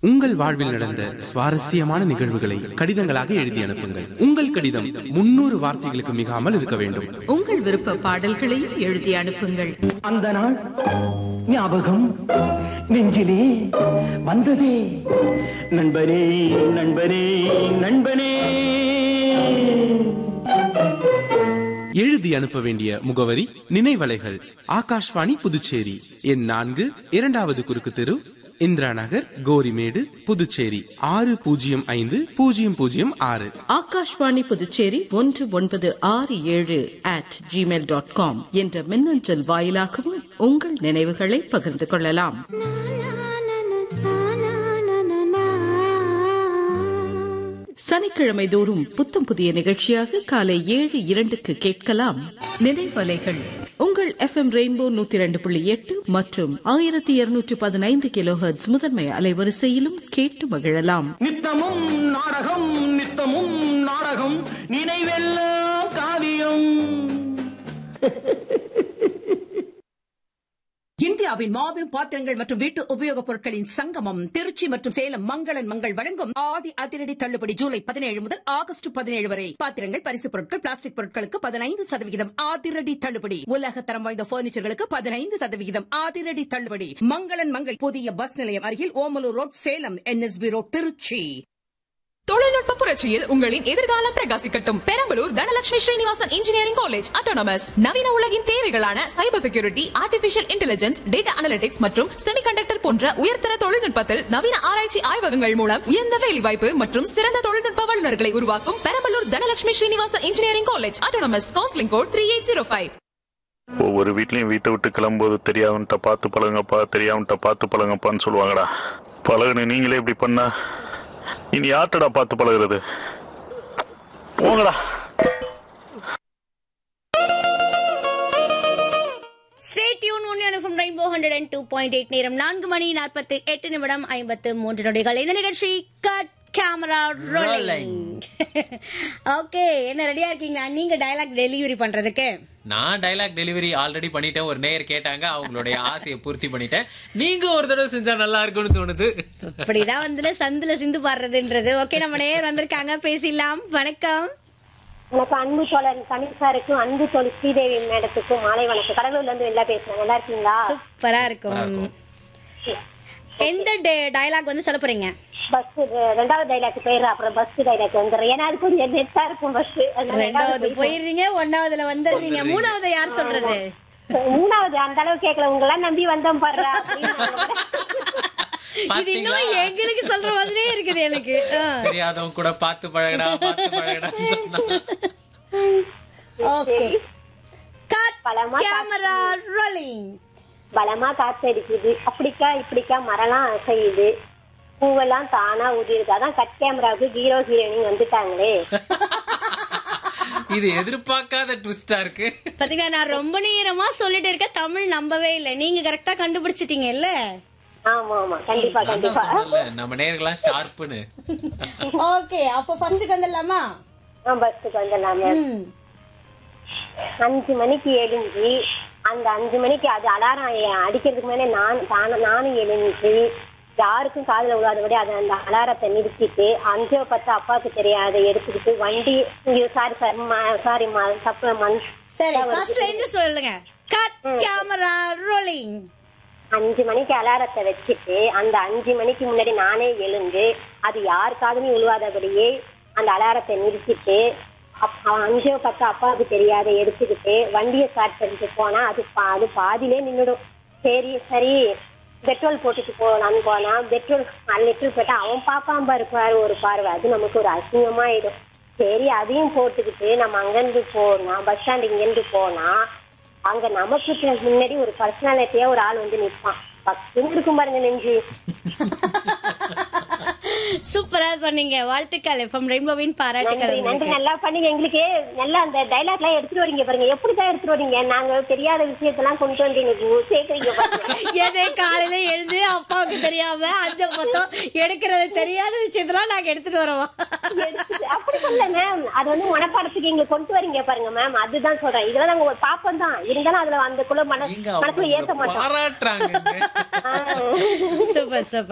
உங்கள் வாழ்வில் நடந்த சுவாரஸ்யமான நிகழ்வுகளை கடிதங்களாக எழுதி அனுப்புங்கள் உங்கள் கடிதம் முன்னூறு வார்த்தைகளுக்கு மிகாமல் இருக்க வேண்டும் உங்கள் விருப்ப பாடல்களையும் எழுதி அனுப்புங்கள் அந்த நாள் ஞாபகம் நெஞ்சிலே வந்ததே நண்பனே நண்பனே நண்பனே எழுதி அனுப்ப வேண்டிய முகவரி நினைவலைகள் ஆகாஷ்வாணி புதுச்சேரி எண் நான்கு இரண்டாவது குறுக்கு தெரு இந்திரா நகர் கோரிமேடு புதுச்சேரி ஆறு பூஜ்ஜியம் ஐந்து பூஜ்ஜியம் பூஜ்ஜியம் ஆறு ஆகாஷ்வாணி புதுச்சேரி ஒன்று ஒன்பது ஆறு ஏழு அட் ஜிமெயில் டாட் காம் என்ற மின்னஞ்சல் வாயிலாகவும் உங்கள் நினைவுகளை பகிர்ந்து கொள்ளலாம் சனிக்கிழமை தோறும் புத்தம் புதிய நிகழ்ச்சியாக காலை ஏழு இரண்டுக்கு கேட்கலாம் நினைவலைகள் உங்கள் எஃப் எம் ரெயின்போ நூத்தி இரண்டு புள்ளி எட்டு மற்றும் ஆயிரத்தி இருநூற்றி பதினைந்து கிலோ முதன்மை அலைவரிசையிலும் கேட்டு மகிழலாம் நித்தமும் நாடகம் நித்தமும் நாடகம் நினைவெல்லாம் காவியம் இந்தியாவின் மாபெரும் பாத்திரங்கள் மற்றும் வீட்டு உபயோகப் பொருட்களின் சங்கமம் திருச்சி மற்றும் சேலம் மங்களன் மங்கள் வழங்கும் ஆடி அதிரடி தள்ளுபடி ஜூலை பதினேழு முதல் ஆகஸ்ட் பதினேழு வரை பாத்திரங்கள் பரிசுப் பொருட்கள் பிளாஸ்டிக் பொருட்களுக்கு பதினைந்து சதவிகிதம் அதிரடி தள்ளுபடி உலக தரம் வாய்ந்த பர்னிச்சர்களுக்கு பதினைந்து சதவிகிதம் அதிரடி தள்ளுபடி மங்களன் மங்கள் புதிய பஸ் நிலையம் அருகில் Omalur road Salem NSP road Trichy தொழில்நுட்ப புரட்சியில் உங்களின் எதிர்காலம் பிரகாசிக்கட்டும் Perambalur Dhanalakshmi Srinivasan engineering college autonomous நவீன உலகின் தேவைகளான cyber security artificial intelligence data analytics மற்றும் செமிகண்டக்டர் போன்ற உயர்தர தொழில்நுட்பத்தில் நவீன ஆராய்ச்சி ஆய்வகங்கள் மூலம் உயர்ந்த வேலைவாய்ப்பு மற்றும் சிறந்த தொழில்நுட்ப வல்லுநர்களை உருவாக்கும் Perambalur Dhanalakshmi Srinivasan engineering college autonomous counselling code three eight zero five ஒவ்வொரு வீட்லயும் வீட்டை விட்டு கிளம்பும்போது தெரியாமட்ட பார்த்து பழகப்பா தெரியாமட்ட பார்த்து பழகப்பான்னு சொல்லுவாங்கடா பழகுன நீங்களே இப்படி பண்ணா இனி யார்ட்டடா பார்த்து பழகுறது போங்கடா stay tune only from rainbow hundred and two point eight நேரம் நான்கு மணி நாற்பத்தி எட்டு நிமிடம் ஐம்பத்து மூன்று நொடிகள் இந்த நிகழ்ச்சி கட் கேமரா ரோலிங் ஓகே என்ன ரெடியா இருக்கீங்களா நீங்க டயலாக் டெலிவரி பண்றதுக்கு நான் டைலாக் டெலிவரி ஆல்ரெடி பண்ணிட்டேன் ஒரு நேயர் கேட்டாங்க அவங்களுடைய ஆசையை பூர்த்தி பண்ணிட்டேன் நீங்க ஒரு தடவை செஞ்சா நல்லா இருக்கும்னு தோணுது இப்படிதான் வந்து சந்துல சிந்து பாடுறதுன்றது ஓகே நம்ம நேயர் வந்திருக்காங்க பேசிடலாம் வணக்கம் எனக்கு அன்பு தோழர் கணேஷ் சாருக்கும் அன்பு தோழி ஸ்ரீதேவி மேடத்துக்கும் மாலை வணக்கம் கடலூர்ல இருந்து வெளில பேசுறேன் நல்லா இருக்கீங்களா சூப்பரா இருக்கும் எந்த டயலாக் வந்து சொல்ல போறீங்க பஸ் ரெண்டாவது டைலாக் போயிடுறேன் அப்புறம் பஸ் டைலாக் வந்துடுறேன் ஏன்னா அது கொஞ்சம் நெட்டா இருக்கும் பஸ் ரெண்டாவது போயிருந்தீங்க ஒன்னாவதுல வந்துடுறீங்க மூணாவது யார் சொல்றது மூணாவது அந்த அளவு கேட்கல உங்களெல்லாம் நம்பி வந்தோம் பாடுறா இது இன்னும் எங்களுக்கு சொல்ற மாதிரியே இருக்குது எனக்கு ஆ. தெரியாதவங்க கூட பார்த்து பழகடா பார்த்து பழகடான்னு சொன்னா ஓகே கட் பலமா கேமரா ரோலிங் பலமா காத்தடிக்குது அப்படிக்கா இப்படிக்கா மரம்லாம் அசையுது பூவெல்லாம் தானா உதிருது அதான் கட் கேமராவுக்கு ஹீரோ ஹீரோயினிங் வந்துட்டாங்களே இது எதிர்பார்க்காத ட்விஸ்டா இருக்கு பாத்தீங்களா நான் ரொம்ப நேரமா சொல்லிட்டு இருக்கேன் தமிழ் நம்பவே இல்லை நீங்க கரெக்டா கண்டுபிடிச்சிட்டீங்க இல்ல ஆமா ஆமா கண்டிப்பா நான் தான் கண்டிப்பா சொன்னேன்ல நம்ம நேர்கள்லாம் ஷார்ப்புன்னு ஓகே அப்போ ஃபர்ஸ்ட் வந்துடலாமா பஸ்ஸுக்கு வந்துடலாமே ம். அஞ்சு மணிக்கு எழுஞ்சி அந்த அஞ்சு மணிக்கு அது அலாரம் அடிக்கிறதுக்கு மேலே நான் தான- நானும் எழுஞ்சி யாருக்கும் காதுல விழாதபடி அதை அந்த அலாரத்தை நிறுத்திட்டு அஞ்சோ பத்து அப்பாவுக்கு தெரியாத எடுத்துக்கிட்டு வண்டி சாரி சார் சாரி தப்பு மண் சரி ஃபர்ஸ்ட்ல இருந்து சொல்லுங்க கட் கேமரா ரோலிங் அஞ்சு மணிக்கு அலாரத்தை வச்சுட்டு அந்த அஞ்சு மணிக்கு முன்னாடி நானே எழுந்து அது யார் காதுலையும் விழுவாதபடியே அந்த அலாரத்தை நிறுத்திட்டு அப்- அஞ்சோ பத்து அப்பாவுக்கு தெரியாத எடுத்துக்கிட்டு வண்டியை ஸ்டார்ட் பண்ணிட்டு போனா அது பா- அது பாதியிலே நின்னுடும் சரி சரி பெட்ரோல் போட்டுட்டு போலான்னு போனா பெட்ரோல் நாலு லிட்டர் போட்டா அவன் பாப்பான் பாரு பாரு ஒரு பார்வை அது நமக்கு ஒரு அசிங்கமாயிடும் சரி அதையும் போட்டுக்கிட்டு நம்ம அங்கிருந்து போனா பஸ் ஸ்டாண்ட் இங்கிருந்து போனா அங்க நமக்கு பி- முன்னாடி ஒரு பர்சனாலிட்டியா ஒரு ஆள் வந்து நிற்பான் பத்துன்னு இருக்கும் பாருங்க நெஞ்சு சூப்பரா சொன்னீங்க வாழ்த்துக்கள் எஃப்எம் ரெயின்போவின் நன்றி பாராட்டுக்கள் நன்றி உங்களுக்கு. நல்லா பண்ணீங்க எங்களுக்கு நல்லா அந்த டைலாக் எல்லாம் எடுத்துட்டு வரீங்க பாருங்க எப்படிதான் எடுத்துட்டு வரீங்க நாங்க தெரியாத விஷயத்தெல்லாம் கொண்டு வந்து எனக்கு சேர்க்கறீங்க பாருங்க எதை காலையில எழுந்து அப்பாவுக்கு தெரியாம அஞ்ச பத்தம் எடுக்கிறது தெரியாத விஷயத்தெல்லாம் நாங்க எடுத்துட்டு வரோம் எடுத்துட்டு- அப்படி சொல்ல மேம் அது வந்து மனப்பாடத்துக்கு இங்க கொண்டு வரீங்க பாருங்க மேம் அதுதான் சொல்றேன் இதெல்லாம் நாங்க ஒரு பாப்பம் தான் இருந்தாலும் அதுல அந்த குள்ள மன எங்க மனசுல ஏத்த அவங்க மாட்டோம் பாராட்டுறாங்க ஆ. Super super